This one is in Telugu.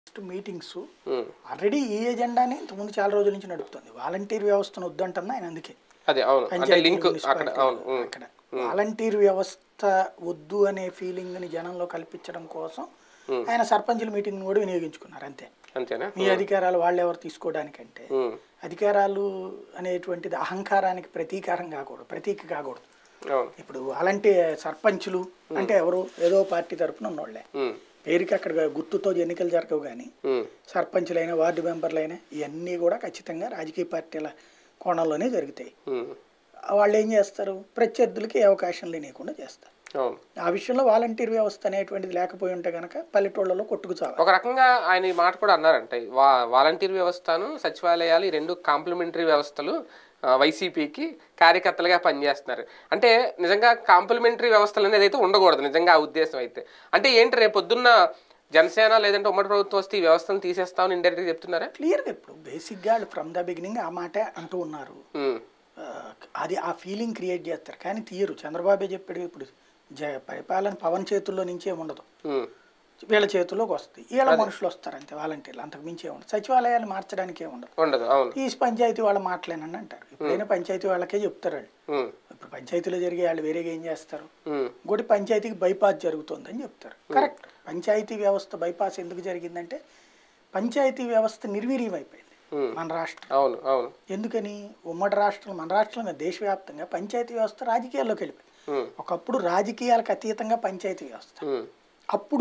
మీటింగ్స్ ఉమ్. ఆల్రెడీ ఈ ఎజెండాని ఇంతకుముందు చాలా రోజుల నుంచి నడుపుతుంది వాలంటీర్ వ్యవస్థను వద్దంటున్నా ఆయన అందుకే అదే అవును అంటే పంచాయతీ లింక్ అక్కడ మున్సిపాలిటీ అవును ఉమ్. అక్కడ వాలంటీర్ వ్యవస్థ వద్దు అనే ఫీలింగ్ ని జనంలో కల్పించడం కోసం ఆయన సర్పంచుల మీటింగ్ కూడా వినియోగించుకున్నారు అంతే అంతేనా మీ అధికారాలు వాళ్ళు ఎవరు తీసుకోవడానికంటే ఉమ్. అధికారాలు అనేటువంటిది అహంకారానికి ప్రతీకారం కాకూడదు ప్రతీక కాకూడదు అవును ఇప్పుడు అలాంటి సర్పంచులు అంటే ఎవరు ఏదో పార్టీ తరపున ఉన్నోళ్ళే ఉమ్. పేరుకి అక్కడ గుర్తుతో ఎన్నికలు జరగవు కానీ ఉమ్. సర్పంచులైనా వార్డు మెంబర్లైనా ఇవన్నీ కూడా ఖచ్చితంగా రాజకీయ పార్టీల కోణంలోనే జరుగుతాయి ఉమ్. వాళ్ళు ఏం చేస్తారు ప్రత్యర్థులకి ఏ అవకాశం లేనియకుండా చేస్తారు అవును ఆ విషయంలో వాలంటీర్ వ్యవస్థ అనేటువంటిది లేకపోయి ఉంటే కనుక పల్లెటూళ్ళలో కొట్టుకు చావాలి ఒక రకంగా ఆయన ఈ మాట కూడా అన్నారంట వా వాలంటీర్ వ్యవస్థను సచివాలయాలు ఈ రెండు కాంప్లిమెంటరీ వ్యవస్థలు ఆ, వైసీపీకి కార్యకర్తలుగా పనిచేస్తున్నారు అంటే నిజంగా కాంప్లిమెంటరీ వ్యవస్థలు అనేది అయితే ఉండకూడదు నిజంగా ఆ ఉద్దేశం అయితే అంటే ఏంటి రేపు పొద్దున్న జనసేన లేదంటే ఉమ్మడి ప్రభుత్వం వస్తే ఈ వ్యవస్థను తీసేస్తామని ఇండైరెక్ట్గా చెప్తున్నారా క్లియర్గా ఇప్పుడు బేసిక్గా వాళ్ళు ఫ్రమ్ ద బిగినింగ్ ఆ మాటే అంటూ ఉన్నారు ఉమ్. ఆ, అది ఆ ఫీలింగ్ క్రియేట్ చేస్తారు కానీ తీయరు చంద్రబాబే చెప్పాడు ఇప్పుడు జ పరిపాలన పవన్ చేతుల్లో నుంచే ఉండదు ఉమ్. వీళ్ళ చేతుల్లోకి వస్తుంది వీళ్ళ మనుషులు వస్తారు అంతే వాలంటీర్లు అంతకు మించే ఉండదు సచివాలయాలు మార్చడానికే ఉండదు ఉండదు అవును ఈ పంచాయతీ వాళ్ళ మాటలేనని అంటారు ఇప్పుడైనా పంచాయతీ వాళ్ళకే చెప్తారు వాళ్ళు ఉమ్. ఇప్పుడు పంచాయతీలో జరిగే వాళ్ళు వేరేగా ఏం చేస్తారు ఉమ్. ఇంకోటి పంచాయతీకి బైపాస్ జరుగుతుందని చెప్తారు కరెక్ట్ పంచాయతీ వ్యవస్థ బైపాస్ ఎందుకు జరిగిందంటే పంచాయతీ వ్యవస్థ నిర్వీర్యం అయిపోయింది ఉమ్. మన రాష్ట్రం అవును అవును ఎందుకని ఉమ్మడి రాష్ట్రం మన రాష్ట్రంలో దేశవ్యాప్తంగా పంచాయతీ వ్యవస్థ రాజకీయాల్లోకి వెళ్ళిపోయింది ఉమ్. ఒకప్పుడు రాజకీయాలకు అతీతంగా పంచాయతీ వ్యవస్థ ఉమ్. అప్పుడు